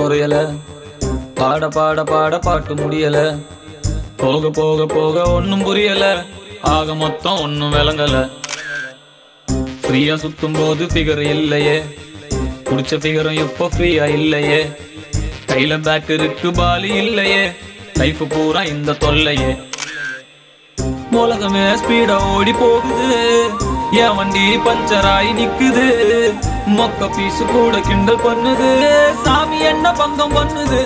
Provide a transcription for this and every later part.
குறையல பாட பாட பாட பாட்டு முடியல போக போக போக ஒன்னும் புரியல ஆக மொத்தம் ஒன்னும் விளங்கல ஃப்ரீயா சுத்தும் போது ஃபிகர் இல்லையே குடிச்ச ஃபிகரும் இப்போ ஃப்ரீயா இல்லையே கையில பேக் இருக்கு பாலி இல்லையே லைஃப் பூரா இந்த தொல்லையே உலகமே ஸ்பீடா ஓடி போகுது என் வண்டி பஞ்சர் ஆகி நிக்குது மொக்க பீஸ் கூட கிண்டல் பண்ணுது சாமி என்ன பங்கம் பண்ணுது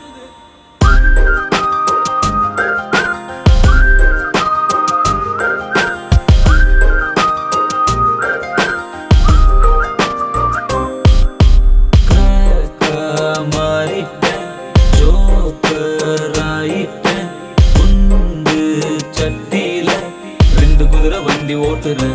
மாறிட்டேன் ஜோக்கர் ஆயிட்டேன் குண்டு சட்டியில ரெண்டு குதிரை வண்டி ஓட்டுறேன்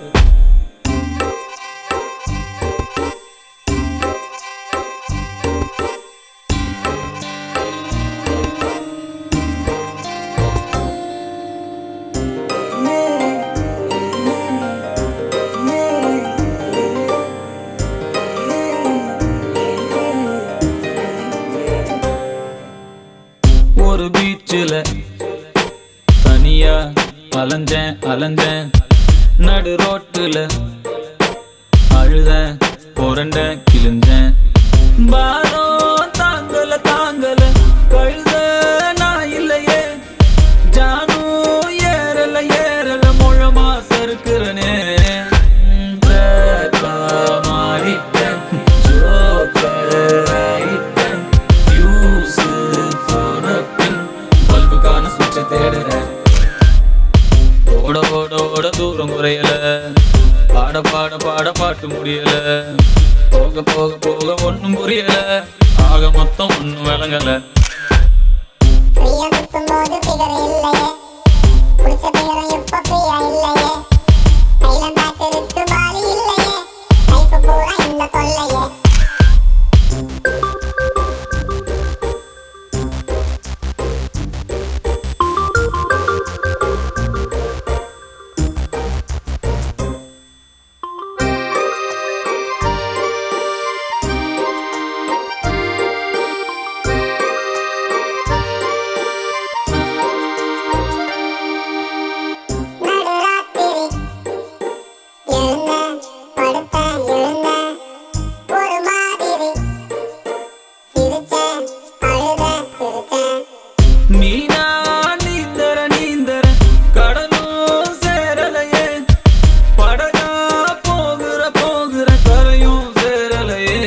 ஒரு பீச்சில் தனியா அலைஞ்சேன் அலைஞ்சேன் நடு ரோட்டுல அழுதேன் புரண்டேன் கிழிஞ்சேன் பாரம் தாங்கல தாங்கல கழுத நான் இல்லையே ஜானும் ஏறல ஏறல முழமா சறுக்குறனே மாறிட்டேன் ஜோக்கர் ஆயிட்டேன் ஃபியூஸ் போன பின் பல்புக்கான சுவிட்சை தேடுறேன் ஓட ஓட ஓட தூரம் குறையல பாட பாட பாட பாட்டு முடியல போக போக போக ஒண்ணும் புரியல ஆக மொத்தம் ஒண்ணும் விளங்கல ஃப்ரீயா சுத்தும்போது ஃபிகர் இல்லையே குடிச்ச ஃபிகரும் இப்ப ஃப்ரீயா இல்லையே கையில பேக் இருக்கு பாலி இல்லையே லைஃப் பூரா இந்த தொல்லையே நடுராத்திரி எழுந்தேன் படுத்தேன் எழுந்தேன் ஒரு மாதிரி சிரிச்சேன் அழுதேன் சிரிச்சேன் மீனா நீந்தர நீந்தர கடலும் சேரலையே படகா போகிற போகிற கரையும் சேரலையே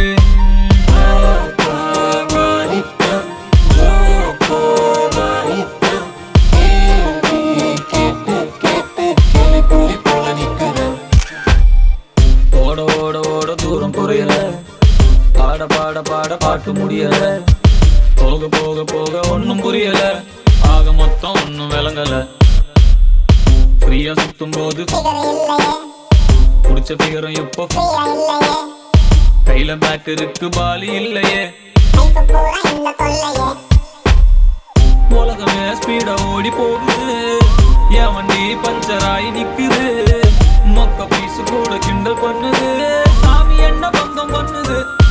மாறிட்டேன், ஜோக்கர் ஆயிட்டேன். கேள்வி கேட்டு கேட்டு கேள்விக்குறி போல நிக்கிறேன். ஓட ஓட ஓட தூரம் குறையல பாட பாட பாட பாட்டு முடியல போக போக போக ஒண்ணும் புரியல ஆக மொத்தம் ஒண்ணும் விளங்கல ஃப்ரீயா சுத்தும் போது ஃபிகர் இல்லையே குடிச்ச ஃபிகரும் இப்போ ஃப்ரீயா இல்லையே கையில பேக் இருக்கு பாலி இல்லையே லைஃப் பூரா இந்த தொல்லையே உலகமே ஸ்பீடா ஓடி போகுது என் வண்டி பஞ்சர் ஆகி நிக்குது மொக்க பீஸ் கூட கிண்டல் பண்ணுது சாமி என்ன பங்கம் பண்ணுது